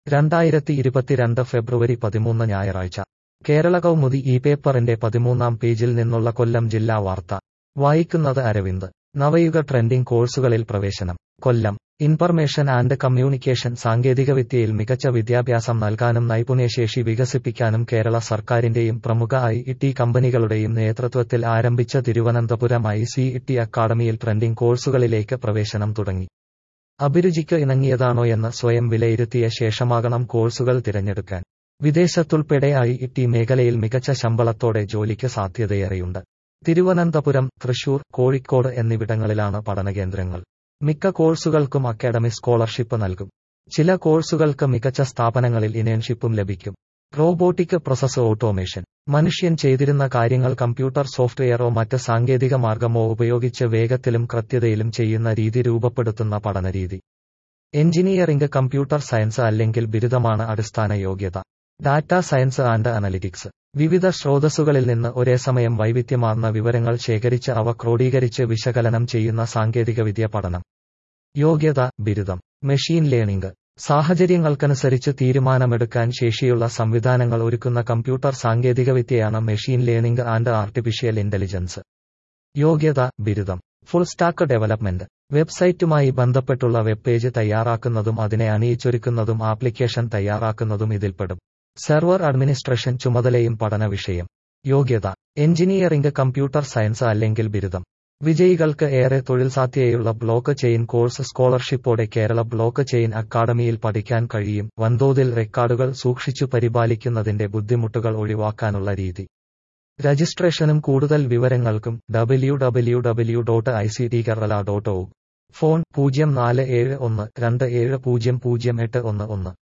രണ്ടായിരത്തി ഇരുപത്തിരണ്ട് ഫെബ്രുവരി പതിമൂന്ന് ഞായറാഴ്ച കേരള കൗമുദി ഈ പേപ്പറിന്റെ പതിമൂന്നാം പേജിൽ നിന്നുള്ള കൊല്ലം ജില്ലാ വാർത്ത വായിക്കുന്നത് അരവിന്ദ് നവയുഗ ട്രെൻഡിംഗ് കോഴ്സുകളിൽ പ്രവേശനം കൊല്ലം ഇൻഫർമേഷൻ ആൻഡ് കമ്മ്യൂണിക്കേഷൻ സാങ്കേതികവിദ്യയിൽ മികച്ച വിദ്യാഭ്യാസം നൽകാനും നൈപുണ്യശേഷി വികസിപ്പിക്കാനും കേരള സർക്കാരിന്റെയും പ്രമുഖ ഐ ടി കമ്പനികളുടെയും നേതൃത്വത്തിൽ ആരംഭിച്ച തിരുവനന്തപുരം ഐ സി ടി അക്കാഡമിയിൽ ട്രെൻഡിംഗ് കോഴ്സുകളിലേക്ക് പ്രവേശനം തുടങ്ങി അഭിരുചിക്ക് ഇണങ്ങിയതാണോയെന്ന് സ്വയം വിലയിരുത്തിയ ശേഷമാകണം കോഴ്സുകൾ തിരഞ്ഞെടുക്കാൻ വിദേശത്തുൾപ്പെടെ ഐ ടി മേഖലയിൽ മികച്ച ശമ്പളത്തോടെ ജോലിക്ക് സാധ്യതയേറെയുണ്ട് തിരുവനന്തപുരം തൃശൂർ കോഴിക്കോട് എന്നിവിടങ്ങളിലാണ് പഠനകേന്ദ്രങ്ങൾ മിക്ക കോഴ്സുകൾക്കും അക്കാഡമി സ്കോളർഷിപ്പ് നൽകും ചില കോഴ്സുകൾക്ക് മികച്ച സ്ഥാപനങ്ങളിൽ ഇന്റേൺഷിപ്പും ലഭിക്കും റോബോട്ടിക് പ്രോസസ് ഓട്ടോമേഷൻ മനുഷ്യൻ ചെയ്തിരുന്ന കാര്യങ്ങൾ കമ്പ്യൂട്ടർ സോഫ്റ്റ്വെയറോ മറ്റ് സാങ്കേതിക മാർഗമോ ഉപയോഗിച്ച് വേഗത്തിലും കൃത്യതയിലും ചെയ്യുന്ന രീതി രൂപപ്പെടുത്തുന്ന പഠനരീതി എഞ്ചിനീയറിംഗ് കമ്പ്യൂട്ടർ സയൻസ് അല്ലെങ്കിൽ ബിരുദമാണ് അടിസ്ഥാന യോഗ്യത ഡാറ്റ സയൻസ് ആൻഡ് അനലിറ്റിക്സ് വിവിധ സ്രോതസ്സുകളിൽ നിന്ന് ഒരേ സമയം വൈവിധ്യമാർന്ന വിവരങ്ങൾ ശേഖരിച്ച് അവ ക്രോഡീകരിച്ച് വിശകലനം ചെയ്യുന്ന സാങ്കേതികവിദ്യ പഠനം യോഗ്യത ബിരുദം മെഷീൻ ലേണിംഗ് സാഹചര്യങ്ങൾക്കനുസരിച്ച് തീരുമാനമെടുക്കാൻ ശേഷിയുള്ള സംവിധാനങ്ങൾ ഒരുക്കുന്ന കമ്പ്യൂട്ടർ സാങ്കേതികവിദ്യയാണ് machine learning and artificial intelligence യോഗ്യത ബിരുദം ഫുൾ സ്റ്റാക്ക് ഡെവലപ്മെന്റ് വെബ്സൈറ്റുമായി ബന്ധപ്പെട്ടുള്ള വെബ് പേജ് തയ്യാറാക്കുന്നതും അതിനെ അണിയിച്ചൊരുക്കുന്നതും ആപ്ലിക്കേഷൻ തയ്യാറാക്കുന്നതും ഇതിൽപ്പെടും സെർവർ അഡ്മിനിസ്ട്രേഷൻ ചുമതലയും പഠന വിഷയം യോഗ്യത എഞ്ചിനീയറിംഗ് കമ്പ്യൂട്ടർ സയൻസ് അല്ലെങ്കിൽ ബിരുദം വിജയികൾക്ക് ഏറെ തൊഴിൽ സാധ്യതയുള്ള ബ്ലോക്ക് ചെയിൻ കോഴ്സ് സ്കോളർഷിപ്പോടെ കേരള ബ്ലോക്ക് ചെയിൻ അക്കാഡമിയിൽ പഠിക്കാൻ കഴിയും വൻതോതിൽ റെക്കോർഡുകൾ സൂക്ഷിച്ചു പരിപാലിക്കുന്നതിന്റെ ബുദ്ധിമുട്ടുകൾ ഒഴിവാക്കാനുള്ള രീതി രജിസ്ട്രേഷനും കൂടുതൽ വിവരങ്ങൾക്കും W W W dot I C T Kerala dot O phone പൂജ്യം നാല് ഏഴ് ഒന്ന് രണ്ട് ഏഴ് പൂജ്യം പൂജ്യം എട്ട് ഒന്ന് ഒന്ന്